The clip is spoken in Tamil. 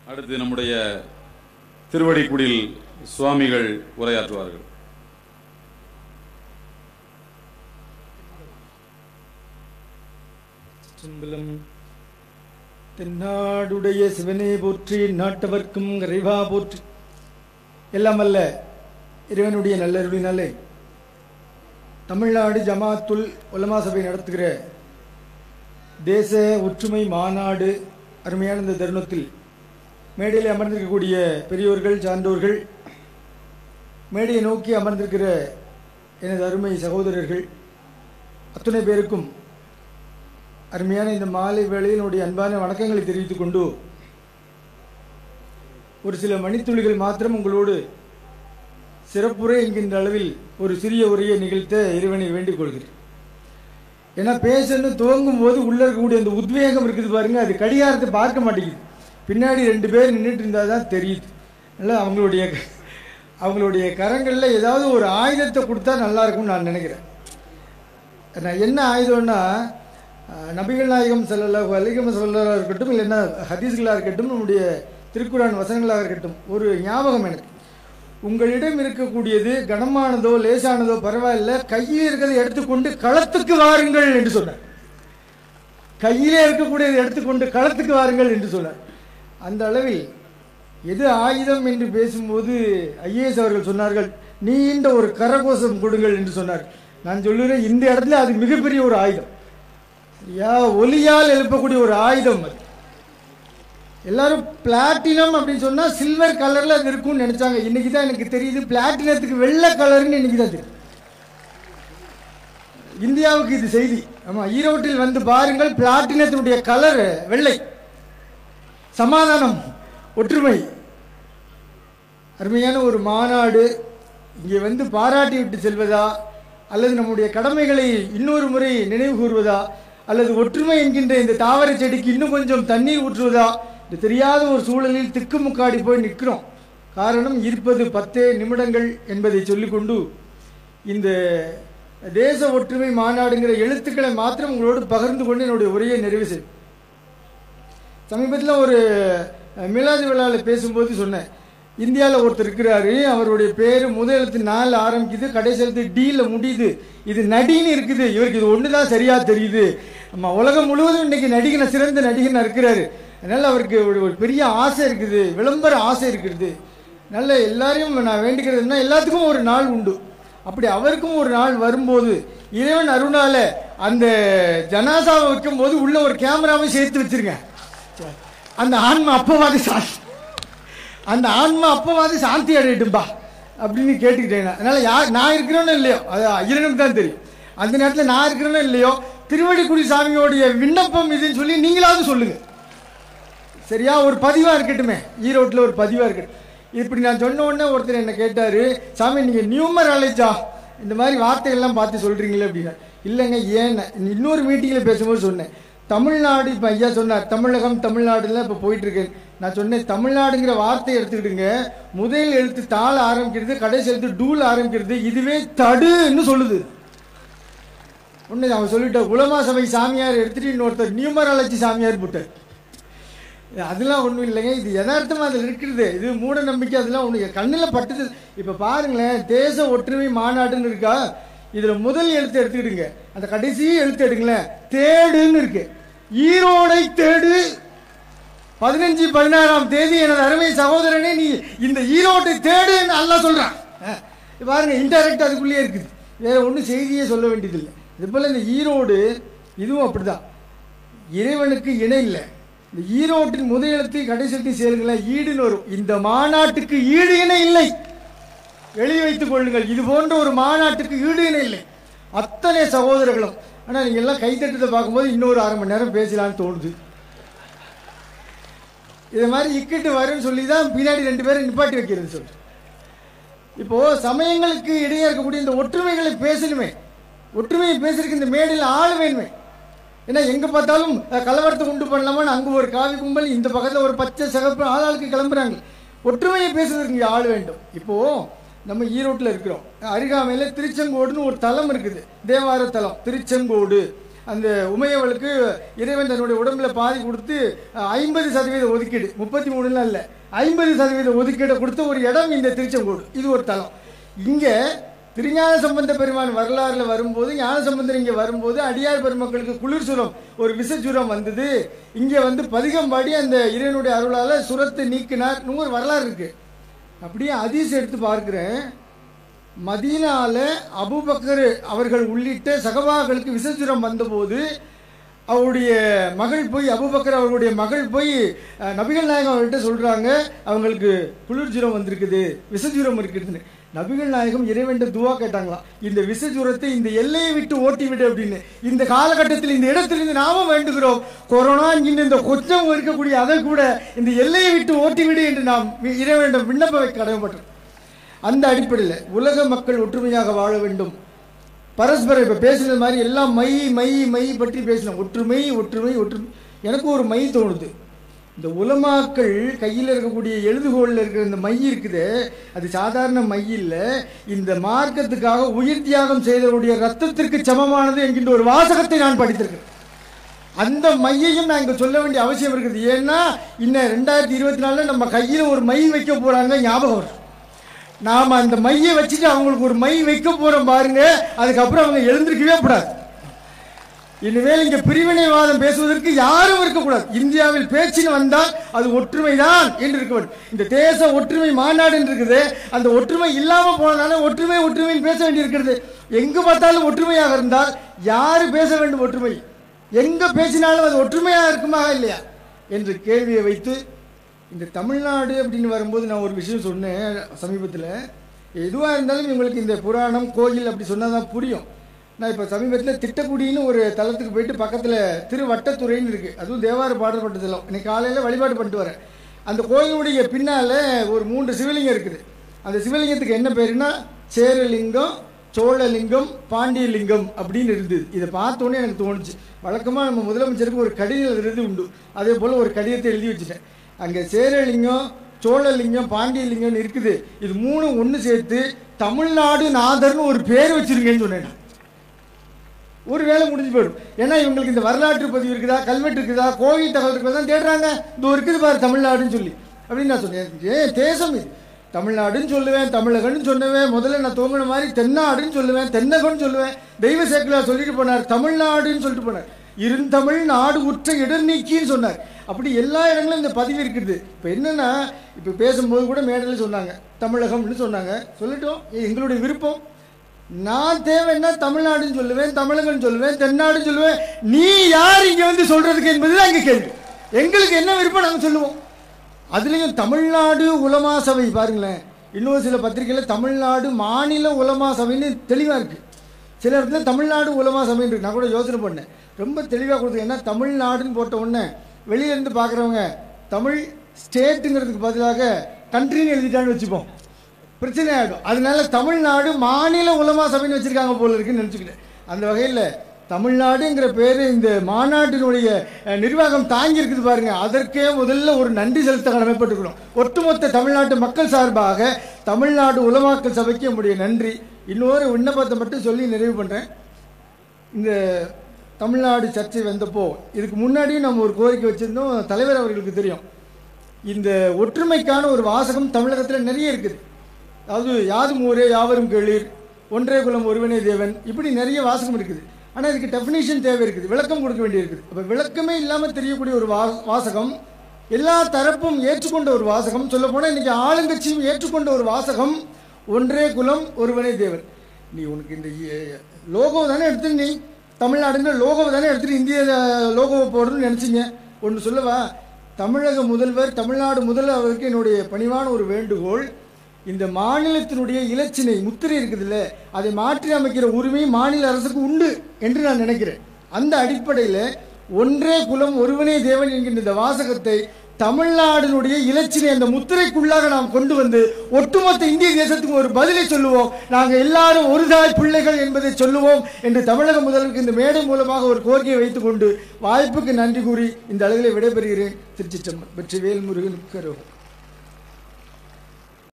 அடுத்து நம்முடைய திருவடிக்குடில் சுவாமிகள் உரையாற்றுவார்கள் சிம்பலம் தென்னாடுடைய சிவனே போற்றி நாட்டவர்க்கும் இறைவா போற்றி எல்லாம் அல்ல இறைவனுடைய நல்லருளினாலே தமிழ்நாடு ஜமாத்துல் உலமா சபை நடத்துகிற தேச ஒற்றுமை மாநாடு அருமையான இந்த தருணத்தில் மேடையில் அமர்ந்திருக்கக்கூடிய பெரியோர்கள் சான்றோர்கள் மேடையை நோக்கி அமர்ந்திருக்கிற எனது அருமை சகோதரர்கள் அத்துணை பேருக்கும் அருமையான இந்த மாலை வேளையில் என்னுடைய அன்பான வணக்கங்களை தெரிவித்துக் கொண்டு ஒரு சில மணித்துளிகள் மாத்திரம் உங்களோடு சிறப்புரை என்கின்ற அளவில் ஒரு சிறிய உரையை நிகழ்த்த இறைவனை வேண்டிக் கொள்கிறேன் ஏன்னா பேசணும் துவங்கும் போது உள்ள இருக்கக்கூடிய அந்த உத்வேகம் இருக்குது பாருங்க அது கடிகாரத்தை பார்க்க மாட்டேங்குது பின்னாடி ரெண்டு பேர் நின்றுட்டு இருந்தால் தான் தெரியுது அதனால் அவங்களுடைய அவங்களுடைய கரங்களில் ஏதாவது ஒரு ஆயுதத்தை கொடுத்தா நல்லா இருக்கும்னு நான் நினைக்கிறேன் நான் என்ன ஆயுதம்னா அஹ், நபிகள் நாயகம் செல்லல்லாஹு அலிகம் சொல்லலாக இருக்கட்டும் இல்லைன்னா ஹதீஸ்களாக இருக்கட்டும் நம்முடைய திருக்குறான் வசனங்களாக இருக்கட்டும் ஒரு ஞாபகம் எனக்கு உங்களிடம் இருக்கக்கூடியது கனமானதோ லேசானதோ பரவாயில்ல கையில் இருக்கிறதை எடுத்துக்கொண்டு களத்துக்கு வாருங்கள் என்று சொன்னார் கையிலே இருக்கக்கூடியதை எடுத்துக்கொண்டு களத்துக்கு வாருங்கள் என்று சொன்னார் அந்த அளவில் எது ஆயுதம் என்று பேசும்போது ஐஏஎஸ் அவர்கள் சொன்னார்கள் நீண்ட ஒரு கரகோஷம் கொடுங்கள் என்று சொன்னார் நான் சொல்லுறேன் இந்த இடத்துல அது மிகப்பெரிய ஒரு ஆயுதம் யா ஒலியால் எழுப்பக்கூடிய ஒரு ஆயுதம் அது எல்லாரும் பிளாட்டினம் அப்படின்னு சொன்னா சில்வர் கலர்ல அது இருக்கும்னு நினைச்சாங்க இன்னைக்கு தான் எனக்கு தெரியுது பிளாட்டினத்துக்கு வெள்ளை கலர்னு இன்னைக்கு தான் தெரியும் இந்தியாவுக்கு இது செய்தி ஆமா ஈரோட்டில் வந்து பாருங்கள் பிளாட்டினத்தினுடைய கலர் வெள்ளை சமாதானம் ஒற்றுமை அருமையான ஒரு மாநாடு இங்கே வந்து பாராட்டி விட்டு செல்வதா அல்லது நம்முடைய கடமைகளை இன்னொரு முறை நினைவு கூறுவதா அல்லது ஒற்றுமை என்கின்ற இந்த தாவர செடிக்கு இன்னும் கொஞ்சம் தண்ணீர் ஊற்றுவதா இது தெரியாத ஒரு சூழலில் திக்குமுக்காடி போய் நிற்கிறோம் காரணம் இருப்பது பத்தே நிமிடங்கள் என்பதை சொல்லிக்கொண்டு இந்த தேச ஒற்றுமை மாநாடுங்கிற எழுத்துக்களை மாத்திரம் உங்களோடு பகிர்ந்து கொண்டு என்னுடைய உரையை நிறைவு செய்யும் சமீபத்தில் ஒரு அஹ், மிலாது விழாவில் பேசும்போது சொன்னேன் இந்தியாவில் ஒருத்தர் இருக்கிறாரு அவருடைய பேர் முதல் எழுத்து நாலு ஆரம்பிக்குது கடைசி எழுத்து டீல முடியுது இது நடின்னு இருக்குது இவருக்கு இது ஒன்று தான் சரியா தெரியுது நம்ம உலகம் முழுவதும் இன்னைக்கு நடிகனை சிறந்த நடிகனா இருக்கிறாரு அதனால அவருக்கு ஒரு ஒரு பெரிய ஆசை இருக்குது விளம்பர ஆசை இருக்குது நல்ல எல்லாரையும் நான் வேண்டிக்கிறதுனா எல்லாத்துக்கும் ஒரு நாள் உண்டு அப்படி அவருக்கும் ஒரு நாள் வரும்போது இறைவன் அருணால அந்த ஜனாசாவை வைக்கும் போது உள்ள ஒரு கேமராவை சேர்த்து வச்சிருங்க அந்த ஆன்மா அப்பவாது சாந்தி அந்த ஆன்மா அப்பவாது சாந்தி அடையட்டும்பா அப்படின்னு கேட்டுக்கிட்டேன் நான். அதனால யார் நான் இருக்கிறேனோ இல்லையோ அது இறைவனுக்கு தான் தெரியும் அந்த நேரத்தில் நான் இருக்கிறேனோ இல்லையோ திருவடிக்குடி சாமியோடைய விண்ணப்பம் இதுன்னு சொல்லி நீங்களாவது சொல்லுங்க சரியா ஒரு பதிவா இருக்கட்டுமே ஈரோட்டில் ஒரு பதிவா இருக்கட்டும் இப்படி நான் சொன்ன உடனே ஒருத்தர் என்ன கேட்டாரு சாமி நீங்க நியூமர் அழைச்சா இந்த மாதிரி வார்த்தைகள்லாம் பார்த்து சொல்றீங்களே அப்படின்னா இல்லைங்க ஏன் இன்னொரு மீட்டிங்ல பேசும்போது சொன்னேன் தமிழ்நாடு இப்போ ஐயா சொன்னார் தமிழகம் தமிழ்நாடுலாம் இப்போ போயிட்டு இருக்கேன் நான் சொன்னேன் தமிழ்நாடுங்கிற வார்த்தை எடுத்துக்கிடுங்க முதல் எழுத்து தாள் ஆரம்பிக்கிறது கடைசி எழுத்து டூல் ஆரம்பிக்கிறது இதுவே தடுன்னு சொல்லுது ஒன்று அவன் சொல்லிட்டார் உலமா சபை சாமியார் எடுத்துட்டு இன்னொருத்தர் நியூமராலஜி சாமியார் போட்டார் அதெல்லாம் ஒன்றும் இல்லைங்க இது யதார்த்தமாக அதில் இருக்கிறது இது மூட நம்பிக்கை அதெல்லாம் ஒன்று கண்ணில் பட்டுது இப்போ பாருங்களேன் தேச ஒற்றுமை மாநாடுன்னு இருக்கா இதில் முதல் எழுத்து எடுத்துக்கிடுங்க அந்த கடைசி எழுத்து எடுங்களேன் தேடுன்னு இருக்கு ஈரோடை தேடு பதினஞ்சு பதினாறாம் தேதி எனது அருமை சகோதரனே நீ இந்த ஈரோட்டை தேடுன்னு அல்லா சொல்றான் அஹ், இது பாருங்க இன்டெரக்ட் அதுக்குள்ளேயே இருக்குது வேற ஒன்றும் செய்தியே சொல்ல வேண்டியதில்லை இது போல இந்த ஈரோடு இதுவும் அப்படிதான் இறைவனுக்கு இணை இல்லை இந்த ஈரோட்டின் முதல் எழுத்து கடைசி எழுத்து சேருங்களேன் ஈடுன்னு வரும் இந்த மாநாட்டுக்கு ஈடு இணை இல்லை எழுதி வைத்துக் கொள்ளுங்கள் இது போன்ற ஒரு மாநாட்டுக்கு ஈடு இணை இல்லை அத்தனை சகோதரர்களும் ஆனா நீங்க எல்லாம் கைத்தட்டத்தை பார்க்கும்போது இன்னொரு அரை மணி நேரம் பேசலாம்னு தோணுது இது மாதிரி இக்கிட்டு வரும்னு சொல்லி தான் பின்னாடி ரெண்டு பேரும் நிப்பாட்டி வைக்கிறது சொல்லு இப்போ சமயங்களுக்கு இடையே இருக்கக்கூடிய இந்த ஒற்றுமைகளை பேசணுமே ஒற்றுமையை பேசுறதுக்கு இந்த மேடையில் ஆள் வேணுமே ஏன்னா எங்க பார்த்தாலும் அஹ், கலவரத்தை உண்டு பண்ணலாமான்னு அங்க ஒரு காவி கும்பல் இந்த பக்கத்துல ஒரு பச்சை சிகப்பு ஆளாளுக்கு கிளம்புறாங்க ஒற்றுமையை பேசுறதுக்கு இங்க ஆள் வேண்டும் இப்போ நம்ம ஈரோட்டில் இருக்கிறோம் அருகாமையில் திருச்செங்கோடுன்னு ஒரு தலம் இருக்குது தேவார தலம் திருச்செங்கோடு அந்த உமையவளுக்கு இறைவன் தன்னுடைய உடம்புல பாதி கொடுத்து ஐம்பது சதவீத ஒதுக்கீடு முப்பத்தி மூணுலாம் இல்லை ஐம்பது சதவீத ஒதுக்கீடை கொடுத்த ஒரு இடம் இந்த திருச்செங்கோடு இது ஒரு தலம் இங்கே திருஞான சம்பந்த பெருமான் வரலாறுல வரும்போது ஞான சம்பந்தர் இங்கே வரும்போது அடியார் பெருமக்களுக்கு குளிர் சுரம் ஒரு விசஜுரம் வந்தது இங்கே வந்து பதிகம் பாடி அந்த இறைவனுடைய அருளால சுரத்தை நீக்கினார் ஒரு வரலாறு இருக்கு அப்படியே அதீஸ் எடுத்து பார்க்கிறேன் மதீனால அபுபக்கர் அவர்கள் உள்ளிட்ட சகபாக்களுக்கு விசஜுரம் வந்தபோது அவருடைய மகள் போய் அபுபக்கர் அவர்களுடைய மகள் போய் அஹ், நபிகள் நாயகம் அவர்கிட்ட சொல்றாங்க அவங்களுக்கு குளிர்ஜுரம் வந்திருக்குது விசஜுரம் இருக்குதுன்னு நபிகள் நாயகம் இறைவன் துவா கேட்டாங்களாம் இந்த விசஜுரத்தை இந்த எல்லையை விட்டு ஓட்டி விடு அப்படின்னு இந்த காலகட்டத்தில் இந்த இடத்திலிருந்து நாம வேண்டுகிறோம் கொரோனா என்கின்ற இந்த கொச்சம் இருக்கக்கூடிய அதை கூட இந்த எல்லையை விட்டு ஓட்டி விடு என்று நாம் இறைவனிடம் விண்ணப்ப வைக்க கடமைப்பட்டோம் அந்த அடிப்படையில் உலக மக்கள் ஒற்றுமையாக வாழ வேண்டும் பரஸ்பரம் இப்போ பேசுனது மாதிரி எல்லாம் மை மை மை பற்றி பேசினோம் ஒற்றுமை ஒற்றுமை ஒற்றுமை எனக்கு ஒரு மை தோணுது இந்த உலமாக்கள் கையில் இருக்கக்கூடிய எழுதுகோலில் இருக்கிற இந்த மை இருக்குது அது சாதாரண மை இல்லை இந்த மார்க்கத்துக்காக உயிர் தியாகம் செய்தவருடைய ரத்தத்திற்கு சமமானது என்கின்ற ஒரு வாசகத்தை நான் படித்திருக்கிறேன் அந்த மையையும் நான் இங்க சொல்ல வேண்டிய அவசியம் இருக்குது ஏன்னா இன்னும் ரெண்டாயிரத்தி இருபத்தி நாலுல நம்ம கையில் ஒரு மை வைக்க போறாங்க ஞாபகம் வரும் நாம அந்த மையை வச்சுட்டு அவங்களுக்கு ஒரு மை வைக்க போறோம் பாருங்க அதுக்கப்புறம் அவங்க எழுந்திருக்கவே கூடாது இனிமேல் இங்க பிரிவினைவாதம் பேசுவதற்கு யாரும் இருக்கக்கூடாது இந்தியாவில் பேச்சில் வந்தால் அது ஒற்றுமைதான் என்று இருக்க வேண்டும் இந்த தேச ஒற்றுமை மாநாடு என்று இருக்குது அந்த ஒற்றுமை இல்லாம போனதால ஒற்றுமை ஒற்றுமைன்னு பேச வேண்டியிருக்கிறது எங்கு பார்த்தாலும் ஒற்றுமையாக இருந்தால் யாரு பேச வேண்டும் ஒற்றுமை எங்க பேசினாலும் அது ஒற்றுமையாக இருக்குமா இல்லையா என்று கேள்வியை வைத்து இந்த தமிழ்நாடு அப்படின்னு வரும்போது நான் ஒரு விஷயம் சொன்னேன் சமீபத்தில் எதுவாக இருந்தாலும் இவங்களுக்கு இந்த புராணம் கோயில் அப்படி சொன்னால் தான் புரியும் நான் இப்போ சமீபத்தில் திட்டக்குடின்னு ஒரு தலத்துக்கு போயிட்டு பக்கத்தில் திருவட்டத்துறைன்னு இருக்குது அதுவும் தேவார பாடல்பட்ட தலம் இன்னைக்கு காலையில் வழிபாடு பண்ணிட்டு வரேன் அந்த கோயிலுடைய பின்னால் ஒரு மூன்று சிவலிங்கம் இருக்குது அந்த சிவலிங்கத்துக்கு என்ன பேருன்னா சேரலிங்கம் சோழலிங்கம் பாண்டியலிங்கம் அப்படின்னு இருந்தது இதை பார்த்தோன்னே எனக்கு தோணுச்சு வழக்கமாக நம்ம முதலமைச்சருக்கு ஒரு கடிதம் எழுதுறது உண்டு அதே போல் ஒரு கடிதத்தை எழுதி வச்சுட்டேன் அங்கே சேரலிங்கம் சோழலிங்கம் பாண்டியலிங்கம்னு இருக்குது இது மூணு ஒன்று சேர்த்து தமிழ்நாடு நாதர்னு ஒரு பேர் வச்சிருக்கேன்னு சொன்னேன் ஒரு வேலை முடிஞ்சு போயிடும் ஏன்னா இவங்களுக்கு இந்த வரலாற்று பதிவு இருக்குதா கல்வெட்டு இருக்குதா கோவில் தகவல் இருக்குதா தான் தேடுறாங்க இதோ இருக்குது பாரு தமிழ்நாடுன்னு சொல்லி அப்படின்னு நான் சொன்னேன் ஏன் தேசம் இது தமிழ்நாடுன்னு சொல்லுவேன் தமிழகன்னு சொல்லுவேன் முதல்ல நான் தோங்கின மாதிரி தென்னாடுன்னு சொல்லுவேன் தென்னகம்னு சொல்லுவேன் தெய்வ சேக்கலா சொல்லிட்டு போனார் தமிழ்நாடுன்னு சொல்லிட்டு போனார் இருந்தமிழ் நாடு உற்ற இடர் நீக்கின்னு சொன்னார் அப்படி எல்லா இடங்களும் இந்த பதிவு இருக்குது இப்போ என்னன்னா இப்போ பேசும்போது கூட மேடையில் சொன்னாங்க தமிழகம்னு சொன்னாங்க சொல்லட்டும் இது எங்களுடைய விருப்பம் நான் தேவைன்னா தமிழ்நாடுன்னு சொல்லுவேன் தமிழகம்னு சொல்லுவேன் தென்னாடுன்னு சொல்லுவேன் நீ யார் இங்க வந்து சொல்றதுக்கு என்பதுதான் இங்க கேள்வி எங்களுக்கு என்ன விருப்பம் நாங்க சொல்லுவோம் அதுலயும் தமிழ்நாடு உலமா சபை பாருங்களேன் இன்னொரு சில பத்திரிகையில தமிழ்நாடு மாநில உலமா சபைன்னு தெளிவா இருக்கு சில இடத்துல தமிழ்நாடு உலமா சபைன்னு இருக்கு நான் கூட யோசனை பண்ணேன் ரொம்ப தெளிவாக கொடுத்து ஏன்னா தமிழ்நாடுன்னு போட்ட உடனே வெளியில இருந்து பார்க்குறவங்க தமிழ் ஸ்டேட்டுங்கிறதுக்கு பதிலாக கண்ட்ரின்னு எழுதிட்டான்னு வச்சுப்போம் பிரச்சனை ஆகிடும் அதனால தமிழ்நாடு மாநில உலமா சபைன்னு வச்சிருக்காங்க போல இருக்குன்னு நினச்சிக்கிட்டேன் அந்த வகையில் தமிழ்நாடுங்கிற பேர் இந்த மாநாட்டினுடைய அஹ், நிர்வாகம் தாங்கி இருக்குது பாருங்க அதற்கே முதல்ல ஒரு நன்றி செலுத்த கடமைப்பட்டுக்கணும் ஒட்டுமொத்த தமிழ்நாட்டு மக்கள் சார்பாக தமிழ்நாடு உலமாக்கல் சபைக்கு நம்முடைய நன்றி இன்னொரு விண்ணப்பத்தை மட்டும் சொல்லி நிறைவு பண்ணுறேன் இந்த தமிழ்நாடு சர்ச்சை வந்தப்போ இதுக்கு முன்னாடியும் நம்ம ஒரு கோரிக்கை வச்சிருந்தோம் தலைவர் அவர்களுக்கு தெரியும் இந்த ஒற்றுமைக்கான ஒரு வாசகம் தமிழகத்தில் நிறைய இருக்குது அதாவது யாதும் ஊரே யாவரும் கேளீர் ஒன்றே குலம் ஒருவனே தேவன் இப்படி நிறைய வாசகம் இருக்குது ஆனால் இதுக்கு டெஃபினேஷன் தேவை இருக்குது விளக்கம் கொடுக்க வேண்டியிருக்குது அப்போ விளக்கமே இல்லாமல் தெரியக்கூடிய ஒரு வா வாசகம் எல்லா தரப்பும் ஏற்றுக்கொண்ட ஒரு வாசகம் சொல்ல போனால் இன்னைக்கு ஆளுங்கட்சியும் ஏற்றுக்கொண்ட ஒரு வாசகம் ஒன்றே குலம் ஒருவனே தேவன் நீ உனக்கு இந்த லோகோ தானே எடுத்து நீ தமிழ்நாடுங்கிற லோகோவை தானே எடுத்துட்டு இந்திய லோகோவை போடணும்னு நினச்சிங்க ஒன்று சொல்லவா தமிழக முதல்வர் தமிழ்நாடு முதல்வருக்கு என்னுடைய பணிவான ஒரு வேண்டுகோள் இந்த மாநிலத்தினுடைய இலச்சினை முத்திரை இருக்குதுல்ல அதை மாற்றி அமைக்கிற உரிமை மாநில அரசுக்கு உண்டு என்று நான் நினைக்கிறேன் அந்த அடிப்படையில் ஒன்றே குலம் ஒருவனே தேவன் என்கின்ற இந்த வாசகத்தை தமிழ்நாடினுடைய இலச்சினை அந்த முத்திரைக்குள்ளாக நாம் கொண்டு வந்து ஒட்டுமொத்த இந்திய தேசத்துக்கு ஒரு பதிலை சொல்லுவோம் நாங்கள் எல்லாரும் ஒரு தாய் பிள்ளைகள் என்பதை சொல்லுவோம் என்று தமிழக முதல்வருக்கு இந்த மேடை மூலமாக ஒரு கோரிக்கையை வைத்துக் கொண்டு வாய்ப்புக்கு நன்றி கூறி இந்த அளவிலே விடைபெறுகிறேன் திருச்சி வெற்றி வேல்முருகன் கரோகம்